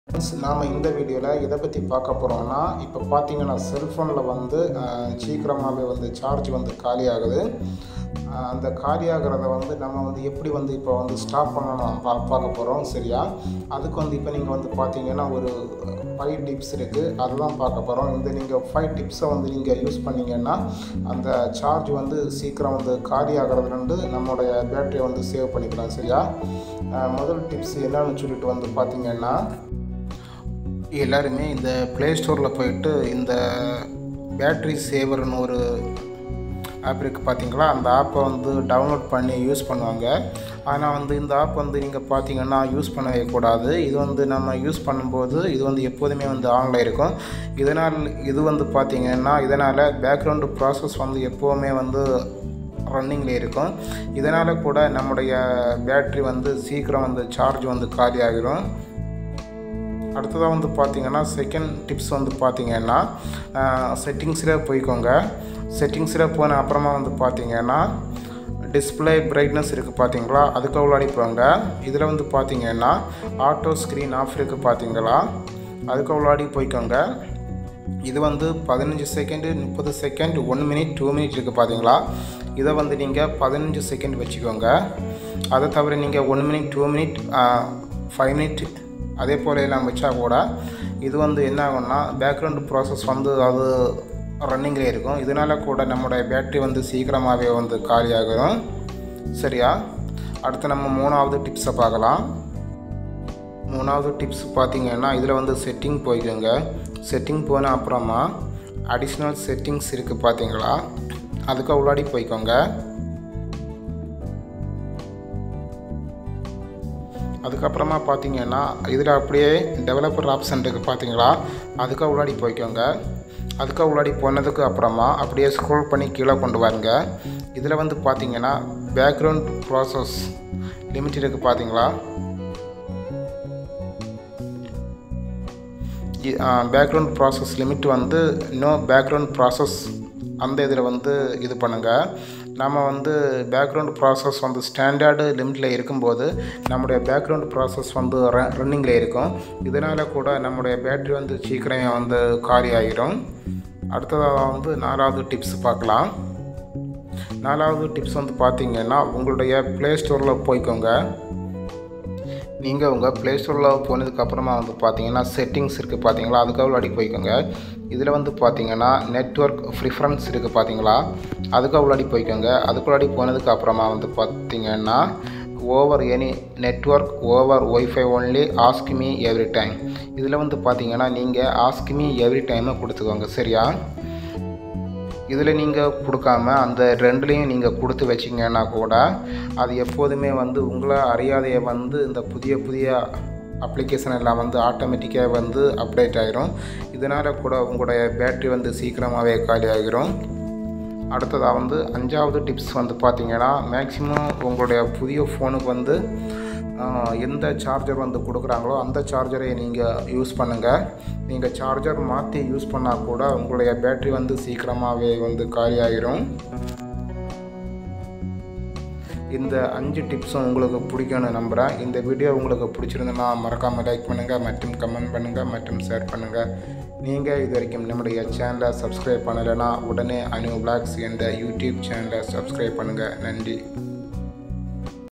நாம் இந்த வீடியோவில் எதை பற்றி பார்க்க போகிறோம்னா இப்போ பார்த்தீங்கன்னா செல்ஃபோனில் வந்து அஹ், சீக்கிரமாகவே வந்து சார்ஜ் வந்து காலியாகுது அஹ், அந்த காலியாகிறத வந்து நம்ம வந்து எப்படி வந்து இப்போ வந்து ஸ்டாப் பண்ணணும் பா பார்க்க போகிறோம் சரியா அதுக்கு வந்து இப்போ நீங்கள் வந்து பார்த்தீங்கன்னா ஒரு ஃபைவ் டிப்ஸ் இருக்குது அதுதான் பார்க்க போகிறோம் இந்த நீங்கள் ஃபைவ் டிப்ஸை வந்து நீங்கள் யூஸ் பண்ணீங்கன்னா அந்த சார்ஜ் வந்து சீக்கிரம் வந்து காலியாகிறதுலேருந்து நம்மளுடைய பேட்டரியை வந்து சேவ் பண்ணிக்கலாம் சரியா அஹ், முதல் டிப்ஸ் என்னன்னு சொல்லிட்டு வந்து பார்த்தீங்கன்னா எல்லாருமே இந்த ப்ளே ஸ்டோரில் போயிட்டு இந்த பேட்ரி சேவர்னு ஒரு ஆப் இருக்குது பார்த்தீங்களா அந்த ஆப்பை வந்து டவுன்லோட் பண்ணி யூஸ் பண்ணுவாங்க ஆனால் வந்து இந்த ஆப் வந்து நீங்கள் பார்த்தீங்கன்னா யூஸ் பண்ணவே கூடாது இது வந்து நம்ம யூஸ் பண்ணும்போது இது வந்து எப்போதுமே வந்து ஆன்லைன் இருக்கும் இதனால் இது வந்து பார்த்தீங்கன்னா இதனால் பேக்ரவுண்டு ப்ராசஸ் வந்து எப்போவுமே வந்து ரன்னிங்கில் இருக்கும் இதனால் கூட நம்முடைய பேட்ரி வந்து சீக்கிரம் வந்து சார்ஜ் வந்து காலி ஆகிரும் அடுத்ததாக வந்து பார்த்தீங்கன்னா செகண்ட் டிப்ஸ் வந்து பார்த்தீங்கன்னா செட்டிங்ஸில் போய்க்கோங்க செட்டிங்ஸில் போன அப்புறமா வந்து பார்த்தீங்கன்னா டிஸ்பிளே பிரைட்னஸ் இருக்குது பார்த்தீங்களா அதுக்கு உள்ளாடி போங்க இதில் வந்து பார்த்தீங்கன்னா ஆட்டோ ஸ்க்ரீன் ஆஃப் இருக்குது பார்த்தீங்களா அதுக்கு உள்ளாடி போய்க்கோங்க இது வந்து பதினஞ்சு செகண்டு முப்பது second one minute two minute இருக்குது பார்த்தீங்களா இதை வந்து நீங்கள் பதினஞ்சு செகண்ட் வச்சுக்கோங்க அதை தவிர நீங்கள் one minute two minute five minute அதே போல் எல்லாம் வச்சா கூட இது வந்து என்ன ஆகும்னா பேக்ரவுண்ட் ப்ராசஸ் வந்து அது ரன்னிங்கில் இருக்கும் இதனால் கூட நம்மளுடைய பேட்ரி வந்து சீக்கிரமாகவே வந்து காலியாகிடும் சரியா அடுத்து நம்ம மூணாவது டிப்ஸை பார்க்கலாம் மூணாவது டிப்ஸ் பார்த்தீங்கன்னா இதில் வந்து செட்டிங் போய்க்கோங்க செட்டிங் போன அப்புறமா அடிஷ்னல் செட்டிங்ஸ் இருக்குது பார்த்தீங்களா அதுக்கு உள்ளாடி போய்க்கோங்க அதுக்கப்புறமா பார்த்தீங்கன்னா இதில் அப்படியே டெவலப்பர் ஆப்ஷன் இருக்குது பார்த்தீங்களா அதுக்கு உள்ளாடி போய்க்கோங்க அதுக்கு உள்ளாடி போனதுக்கு அப்புறமா அப்படியே ஸ்க்ரோல் பண்ணி கீழே கொண்டு வாருங்க இதில் வந்து பார்த்தீங்கன்னா பேக்ரவுண்ட் ப்ராசஸ் லிமிட் இருக்குது பார்த்தீங்களா பேக்ரவுண்ட் ப்ராசஸ் லிமிட் வந்து நோ பேக்ரவுண்ட் ப்ராசஸ் அந்த இதில் வந்து இது பண்ணுங்கள் நம்ம வந்து பேக்ரவுண்ட் ப்ராசஸ் வந்து ஸ்டாண்டர்டு லிமிட்டில் இருக்கும்போது நம்முடைய பேக்ரவுண்ட் ப்ராசஸ் வந்து ரன்னிங்கில் இருக்கும் இதனால் கூட நம்முடைய பேட்ரி வந்து சீக்கிரம் வந்து காலி ஆகிரும் அடுத்ததாக வந்து நாலாவது டிப்ஸ் பார்க்கலாம் நாலாவது டிப்ஸ் வந்து பார்த்தீங்கன்னா உங்களுடைய ப்ளே ஸ்டோரில் போய்க்கோங்க நீங்கள் உங்கள் ப்ளே ஸ்டோரில் போனதுக்கப்புறமா வந்து பார்த்தீங்கன்னா செட்டிங்ஸ் இருக்குது பார்த்தீங்களா அதுக்காக அடி போய்க்கோங்க இதில் வந்து பார்த்தீங்கன்னா நெட்ஒர்க் ப்ரிஃபரன்ஸ் இருக்குது பார்த்தீங்களா அதுக்கு உள்ளாடி போய்க்கோங்க அதுக்குள்ளாடி போனதுக்கு அப்புறமா வந்து பார்த்தீங்கன்னா over any network over wifi only ask me every time இதில் வந்து பார்த்தீங்கன்னா நீங்கள் ஆஸ்க் மீ எவ்ரி டைமை கொடுத்துக்கோங்க சரியா இதில் நீங்கள் கொடுக்காம அந்த ரெண்டுலேயும் நீங்கள் கொடுத்து வச்சிங்கன்னா கூட அது எப்போதுமே வந்து உங்களை அறியாதைய வந்து இந்த புதிய புதிய அப்ளிகேஷன் எல்லாம் வந்து ஆட்டோமேட்டிக்காக வந்து அப்டேட் ஆகிரும் இதனால் கூட உங்களுடைய பேட்ரி வந்து சீக்கிரமாகவே காலி ஆகிரும் அடுத்ததாக வந்து அஞ்சாவது டிப்ஸ் வந்து பார்த்தீங்கன்னா மேக்ஸிமம் உங்களுடைய புதிய ஃபோனுக்கு வந்து ஆஹ், எந்த சார்ஜர் வந்து கொடுக்குறாங்களோ அந்த சார்ஜரை நீங்கள் யூஸ் பண்ணுங்கள் நீங்கள் சார்ஜர் மாற்றி யூஸ் பண்ணால் கூட உங்களுடைய பேட்ரி வந்து சீக்கிரமாகவே வந்து காலியாகிரும் இந்த அஞ்சு டிப்ஸும் உங்களுக்கு பிடிக்கும்னு நம்புகிறேன் இந்த வீடியோ உங்களுக்கு பிடிச்சிருந்தனா மறக்காமல் லைக் பண்ணுங்கள் மற்றும் கமெண்ட் பண்ணுங்கள் மற்றும் ஷேர் பண்ணுங்கள் நீங்கள் இது வரைக்கும் நம்முடைய சேனலை சப்ஸ்கிரைப் பண்ணலைன்னா உடனே அனு பிளாக்ஸ் என்ற யூடியூப் சேனலை சப்ஸ்கிரைப் பண்ணுங்கள் நன்றி